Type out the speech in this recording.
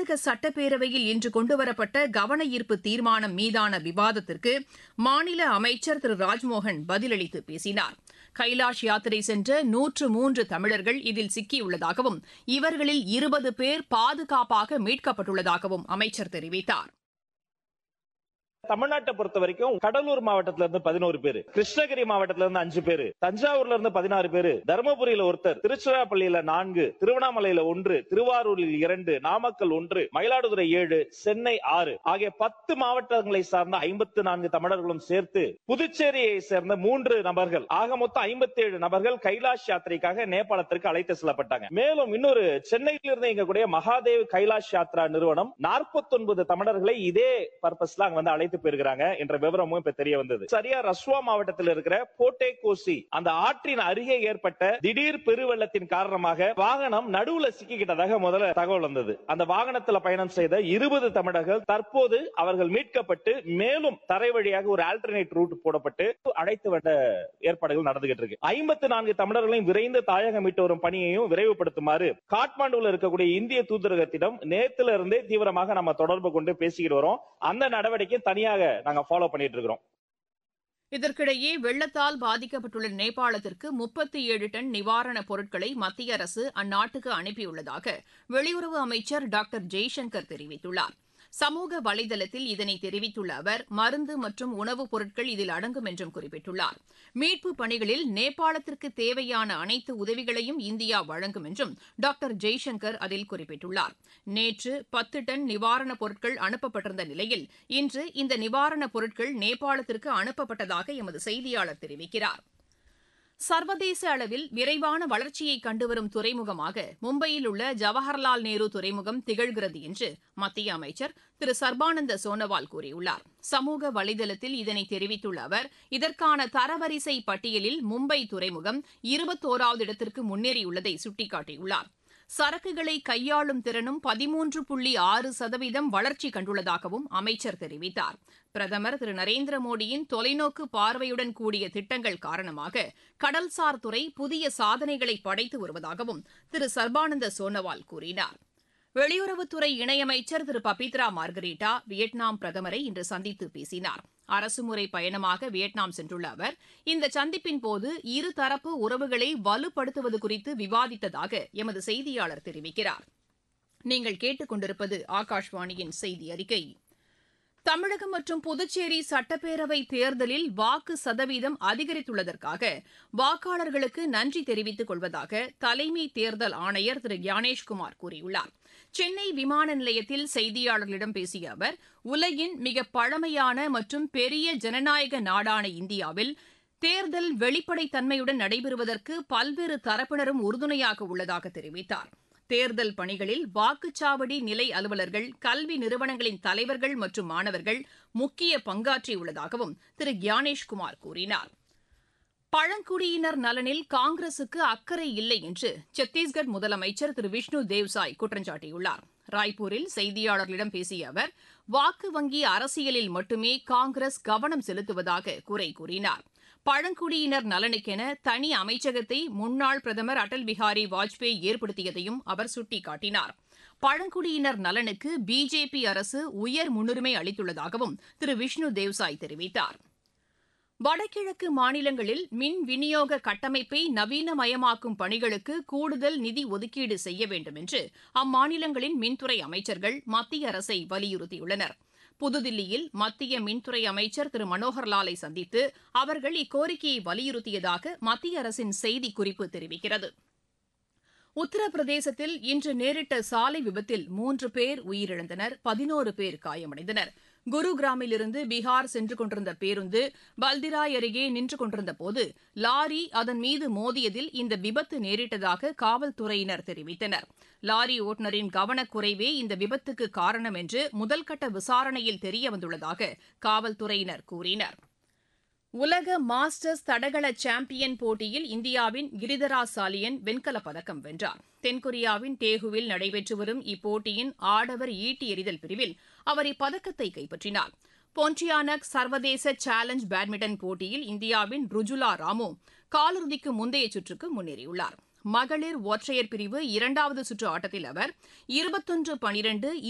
கர்நாடக சட்டப்பேரவையில் இன்று கொண்டுவரப்பட்ட கவன ஈர்ப்பு தீர்மானம் மீதான விவாதத்திற்கு மாநில அமைச்சர் திரு ராஜ்மோகன் பதிலளித்து பேசினார் கைலாஷ் யாத்திரை சென்ற நூற்று மூன்று தமிழர்கள் இதில் சிக்கியுள்ளதாகவும் இவர்களில் இருபது பேர் பாதுகாப்பாக மீட்கப்பட்டுள்ளதாகவும் அமைச்சர் தெரிவித்தார் தமிழ்நாட்டை பொறுத்த வரைக்கும் கடலூர் மாவட்டத்துல இருந்து பதினோரு பேரு கிருஷ்ணகிரி மாவட்டத்துல இருந்து அஞ்சு பேரு தஞ்சாவூர்ல இருந்து பதினாறு பேரு தருமபுரியில ஒருத்தர் திருச்சிராப்பள்ளியில நான்கு திருவண்ணாமலையில ஒன்று திருவாரூரில் இரண்டு நாமக்கல் ஒன்று மயிலாடுதுறை ஏழு சென்னை ஆறு ஆகிய பத்து மாவட்டங்களை சார்ந்த ஐம்பத்து நான்கு தமிழர்களும் சேர்த்து புதுச்சேரியை சேர்ந்த மூன்று நபர்கள் ஆக மொத்தம் ஐம்பத்தி ஏழு நபர்கள் கைலாஷ் யாத்திரைக்காக நேபாளத்திற்கு அழைத்து செல்லப்பட்டாங்க மேலும் இன்னொரு சென்னையில் இருந்து இயங்கக்கூடிய மகாதேவ் கைலாஷ் யாத்ரா நிறுவனம் நாற்பத்தி ஒன்பது தமிழர்களை இதே பர்பஸ்ல அங்க வந்து அழைத்து போயிருக்கிறாங்க என்ற விவரமும் இப்ப தெரிய வந்தது சரியா ரஸ்வா மாவட்டத்தில் இருக்கிற போட்டே கோசி அந்த ஆற்றின் அருகே ஏற்பட்ட திடீர் பெருவெள்ளத்தின் காரணமாக வாகனம் நடுவுல சிக்கிக்கிட்டதாக முதல்ல தகவல் வந்தது அந்த வாகனத்துல பயணம் செய்த இருபது தமிழர்கள் தற்போது அவர்கள் மீட்கப்பட்டு மேலும் தரை வழியாக ஒரு ஆல்டர்னேட் ரூட் போடப்பட்டு அழைத்து வந்த ஏற்பாடுகள் நடந்துகிட்டு இருக்கு ஐம்பத்தி நான்கு தமிழர்களையும் விரைந்து தாயகம் மீட்டு வரும் பணியையும் விரைவுபடுத்துமாறு காட்மாண்டுல இருக்கக்கூடிய இந்திய தூதரகத்திடம் நேத்துல இருந்தே தீவிரமாக நம்ம தொடர்பு கொண்டு பேசிக்கிட்டு வரோம் அந்த நடவடிக்கை தனியாக நாங்க ஃபாலோ பண்ணிட்டு இருக்கிறோம் இதற்கிடையே வெள்ளத்தால் பாதிக்கப்பட்டுள்ள நேபாளத்திற்கு முப்பத்தி ஏழு டன் நிவாரணப் பொருட்களை மத்திய அரசு அந்நாட்டுக்கு அனுப்பியுள்ளதாக வெளியுறவு அமைச்சர் டாக்டர் ஜெய்சங்கர் தெரிவித்துள்ளார் சமூக வலைதளத்தில் இதனை தெரிவித்துள்ள அவர் மருந்து மற்றும் உணவுப் பொருட்கள் இதில் அடங்கும் என்றும் குறிப்பிட்டுள்ளார் மீட்புப் பணிகளில் நேபாளத்திற்கு தேவையான அனைத்து உதவிகளையும் இந்தியா வழங்கும் என்றும் டாக்டர் ஜெய்சங்கர் அதில் குறிப்பிட்டுள்ளார் நேற்று பத்து டன் நிவாரணப் பொருட்கள் அனுப்பப்பட்டிருந்த நிலையில் இன்று இந்த நிவாரணப் பொருட்கள் நேபாளத்திற்கு அனுப்பப்பட்டதாக எமது செய்தியாளர் தெரிவிக்கிறார் சர்வதேச அளவில் விரைவான வளர்ச்சியை கண்டுவரும் துறைமுகமாக மும்பையில் உள்ள ஜவஹர்லால் நேரு துறைமுகம் திகழ்கிறது என்று மத்திய அமைச்சர் திரு சர்பானந்த சோனோவால் கூறியுள்ளார் சமூக வலைதளத்தில் இதனை தெரிவித்துள்ள அவர் இதற்கான தரவரிசை பட்டியலில் மும்பை துறைமுகம் இருபத்தோராவது இடத்திற்கு முன்னேறியுள்ளதை சுட்டிக்காட்டியுள்ளார் சரக்குகளை கையாளும் திறனும் பதிமூன்று புள்ளி ஆறு சதவீதம் வளர்ச்சி கண்டுள்ளதாகவும் அமைச்சர் தெரிவித்தார் பிரதமர் திரு நரேந்திர மோடியின் தொலைநோக்கு பார்வையுடன் கூடிய திட்டங்கள் காரணமாக கடல்சார் துறை புதிய சாதனைகளை படைத்து வருவதாகவும் திரு சர்பானந்த சோனோவால் கூறினார் வெளியுறவுத்துறை இணையமைச்சர் திரு பபித்ரா மார்கரீட்டா வியட்நாம் பிரதமரை இன்று சந்தித்து பேசினார் அரசுமுறை பயணமாக வியட்நாம் சென்றுள்ள அவர் இந்த சந்திப்பின் போது இருதரப்பு உறவுகளை வலுப்படுத்துவது குறித்து விவாதித்ததாக எமது செய்தியாளர் தெரிவிக்கிறார் நீங்கள் கேட்டுக்கொண்டிருப்பது ஆகாஷ்வாணியின் செய்தி அறிக்கை தமிழகம் மற்றும் புதுச்சேரி சட்டப்பேரவை தேர்தலில் வாக்கு சதவீதம் அதிகரித்துள்ளதற்காக வாக்காளர்களுக்கு நன்றி தெரிவித்துக் கொள்வதாக தலைமை தேர்தல் ஆணையர் திரு ஞானேஷ்குமார் கூறியுள்ளார் சென்னை விமான நிலையத்தில் செய்தியாளர்களிடம் பேசிய அவர் உலகின் மிக பழமையான மற்றும் பெரிய ஜனநாயக நாடான இந்தியாவில் தேர்தல் வெளிப்படைத்தன்மையுடன் நடைபெறுவதற்கு பல்வேறு தரப்பினரும் உறுதுணையாக உள்ளதாக தெரிவித்தார் தேர்தல் பணிகளில் வாக்குச்சாவடி நிலை அலுவலர்கள் கல்வி நிறுவனங்களின் தலைவர்கள் மற்றும் மாணவர்கள் முக்கிய பங்காற்றியுள்ளதாகவும் திரு கியானேஷ்குமார் கூறினார் பழங்குடியினர் நலனில் காங்கிரசுக்கு அக்கறை இல்லை என்று சத்தீஸ்கர் முதலமைச்சர் திரு விஷ்ணு தேவ்சாய் குற்றம் சாட்டியுள்ளார் ராய்ப்பூரில் செய்தியாளர்களிடம் பேசிய அவர் வாக்கு வங்கி அரசியலில் மட்டுமே காங்கிரஸ் கவனம் செலுத்துவதாக குறை கூறினார் பழங்குடியினர் நலனுக்கென தனி அமைச்சகத்தை முன்னாள் பிரதமர் அடல் பிஹாரி வாஜ்பேயி ஏற்படுத்தியதையும் அவர் சுட்டிக்காட்டினார் பழங்குடியினர் நலனுக்கு பிஜேபி அரசு உயர் முன்னுரிமை அளித்துள்ளதாகவும் திரு விஷ்ணு தேவ்சாய் தெரிவித்தார் வடகிழக்கு மாநிலங்களில் மின் விநியோக கட்டமைப்பை நவீனமயமாக்கும் பணிகளுக்கு கூடுதல் நிதி ஒதுக்கீடு செய்ய வேண்டும் என்று அம்மாநிலங்களின் மின்துறை அமைச்சர்கள் மத்திய அரசை வலியுறுத்தியுள்ளனர் புதுதில்லியில் மத்திய மின்துறை அமைச்சர் திரு மனோகர்லாலை சந்தித்து அவர்கள் இக்கோரிக்கையை வலியுறுத்தியதாக மத்திய அரசின் செய்திக்குறிப்பு தெரிவிக்கிறது உத்தரப்பிரதேசத்தில் இன்று நேரிட்ட சாலை விபத்தில் மூன்று பேர் உயிரிழந்தனர் பதினோரு பேர் காயமடைந்தனர் குருகிராமிலிருந்து பீகார் சென்று கொண்டிருந்த பேருந்து பல்திராய் அருகே நின்று கொண்டிருந்த போது லாரி அதன் மீது மோதியதில் இந்த விபத்து நேரிட்டதாக காவல்துறையினர் தெரிவித்தனர் லாரி ஓட்டுநரின் கவனக்குறைவே இந்த விபத்துக்கு காரணம் என்று முதல்கட்ட விசாரணையில் தெரியவந்துள்ளதாக காவல்துறையினர் கூறினர் உலக மாஸ்டர்ஸ் தடகள சாம்பியன் போட்டியில் இந்தியாவின் கிரிதரா சாலியன் வெண்கலப் பதக்கம் வென்றார் தென்கொரியாவின் டேகுவில் நடைபெற்று வரும் இப்போட்டியின் ஆடவர் ஈட்டி எறிதல் பிரிவில் அவர் இப்பதக்கத்தை கைப்பற்றினார் பொன்டியானக் சர்வதேச சேலஞ்ச் பேட்மிண்டன் போட்டியில் இந்தியாவின் ருஜுலா ராமு காலிறுதிக்கு முந்தைய சுற்றுக்கு முன்னேறியுள்ளார் மகளிர் ஒற்றையர் பிரிவு இரண்டாவது சுற்று ஆட்டத்தில் அவர் இருபத்தொன்று பனிரெண்டு